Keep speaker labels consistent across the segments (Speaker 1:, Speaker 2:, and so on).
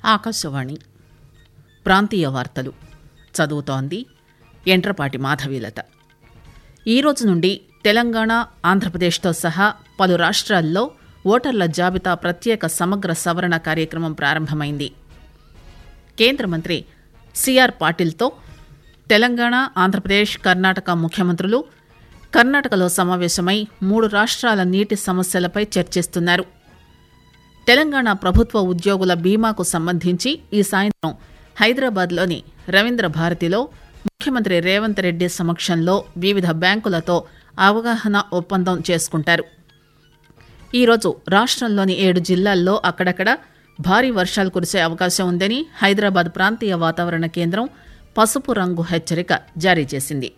Speaker 1: ఆకాశవాణి ప్రాంతీయ వార్తలు చదువుతోంది ఎంట్రపాటి మాధవీలత ఈ రోజు నుండి తెలంగాణ ఆంధ్రప్రదేశ్తో సహా పలు రాష్ట్రాల్లో ఓటర్ల జాబితా ప్రత్యేక సమగ్ర సవరణ కార్యక్రమం ప్రారంభమైంది కేంద్ర మంత్రి సిఆర్ పాటిల్తో తెలంగాణ ఆంధ్రప్రదేశ్ కర్ణాటక ముఖ్యమంత్రులు కర్ణాటకలో సమావేశమై మూడు రాష్ట్రాల నీటి సమస్యలపై చర్చిస్తున్నారు తెలంగాణ ప్రభుత్వ ఉద్యోగుల బీమాకు సంబంధించి ఈ సాయంత్రం హైదరాబాద్లోని రవీంద్ర భారతిలో ముఖ్యమంత్రి రేవంత్ రెడ్డి సమక్షంలో వివిధ బ్యాంకులతో అవగాహన ఒప్పందం చేసుకుంటారు ఈరోజు రాష్ట్రంలోని ఏడు జిల్లాల్లో అక్కడక్కడ భారీ వర్షాలు కురిసే అవకాశం ఉందని హైదరాబాద్ ప్రాంతీయ వాతావరణ కేంద్రం పసుపు రంగు హెచ్చరిక జారీ చేసింది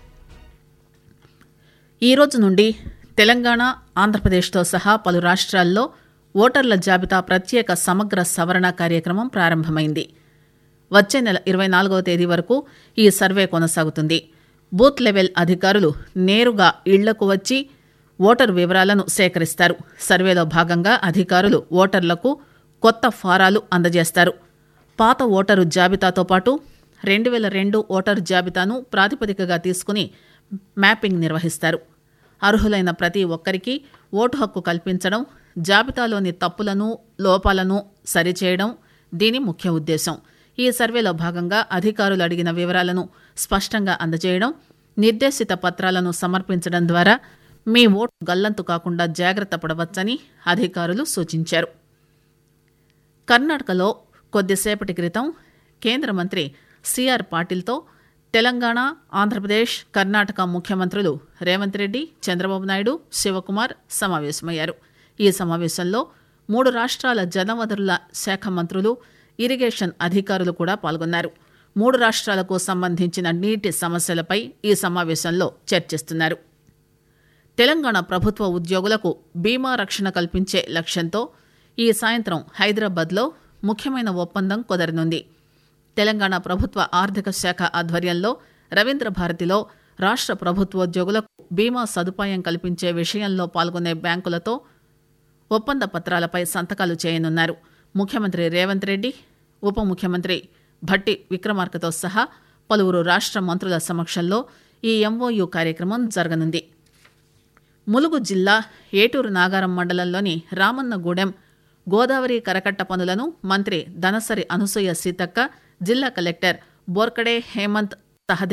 Speaker 1: ఈ రోజు నుండి తెలంగాణ ఆంధ్రప్రదేశ్తో సహా పలు రాష్ట్రాల్లో ఓటర్ల జాబితా ప్రత్యేక సమగ్ర సవరణ కార్యక్రమం ప్రారంభమైంది వచ్చే నెల ఇరవై నాలుగవ తేదీ వరకు ఈ సర్వే కొనసాగుతుంది బూత్ లెవెల్ అధికారులు నేరుగా ఇళ్లకు వచ్చి ఓటరు వివరాలను సేకరిస్తారు సర్వేలో భాగంగా అధికారులు ఓటర్లకు కొత్త ఫారాలు అందజేస్తారు పాత ఓటరు జాబితాతో పాటు రెండు వేల రెండు ఓటరు జాబితాను ప్రాతిపదికగా తీసుకుని మ్యాపింగ్ నిర్వహిస్తారు అర్హులైన ప్రతి ఒక్కరికి ఓటు హక్కు కల్పించడం జాబితాలోని తప్పులను లోపాలను సరిచేయడం దీని ముఖ్య ఉద్దేశం ఈ సర్వేలో భాగంగా అధికారులు అడిగిన వివరాలను స్పష్టంగా అందజేయడం నిర్దేశిత పత్రాలను సమర్పించడం ద్వారా మీ ఓటు గల్లంతు కాకుండా జాగ్రత్త పడవచ్చని అధికారులు సూచించారు కర్ణాటకలో కొద్దిసేపటి క్రితం కేంద్ర మంత్రి సిఆర్ పాటిల్తో తెలంగాణ ఆంధ్రప్రదేశ్ కర్ణాటక ముఖ్యమంత్రులు రేవంత్ రెడ్డి చంద్రబాబు నాయుడు శివకుమార్ సమావేశమయ్యారు ఈ సమావేశంలో మూడు రాష్ట్రాల జనవనరుల శాఖ మంత్రులు ఇరిగేషన్ అధికారులు కూడా పాల్గొన్నారు మూడు రాష్ట్రాలకు సంబంధించిన నీటి సమస్యలపై ఈ సమావేశంలో చర్చిస్తున్నారు తెలంగాణ ప్రభుత్వ ఉద్యోగులకు బీమా రక్షణ కల్పించే లక్ష్యంతో ఈ సాయంత్రం హైదరాబాద్లో ముఖ్యమైన ఒప్పందం కుదరనుంది తెలంగాణ ప్రభుత్వ ఆర్థిక శాఖ ఆధ్వర్యంలో రవీంద్ర భారతిలో రాష్ట్ర ప్రభుత్వోద్యోగులకు బీమా సదుపాయం కల్పించే విషయంలో పాల్గొనే బ్యాంకులతో ఒప్పంద పత్రాలపై సంతకాలు చేయనున్నారు ముఖ్యమంత్రి రేవంత్ రెడ్డి ఉప ముఖ్యమంత్రి భట్టి విక్రమార్కతో సహా పలువురు రాష్ట్ర మంత్రుల సమక్షంలో ఈ ఎంఓయు కార్యక్రమం జరగనుంది ములుగు జిల్లా ఏటూరు నాగారం మండలంలోని రామన్నగూడెం గోదావరి కరకట్ట పనులను మంత్రి దనసరి అనసూయ సీతక్క జిల్లా కలెక్టర్ బోర్కడే హేమంత్ సహదే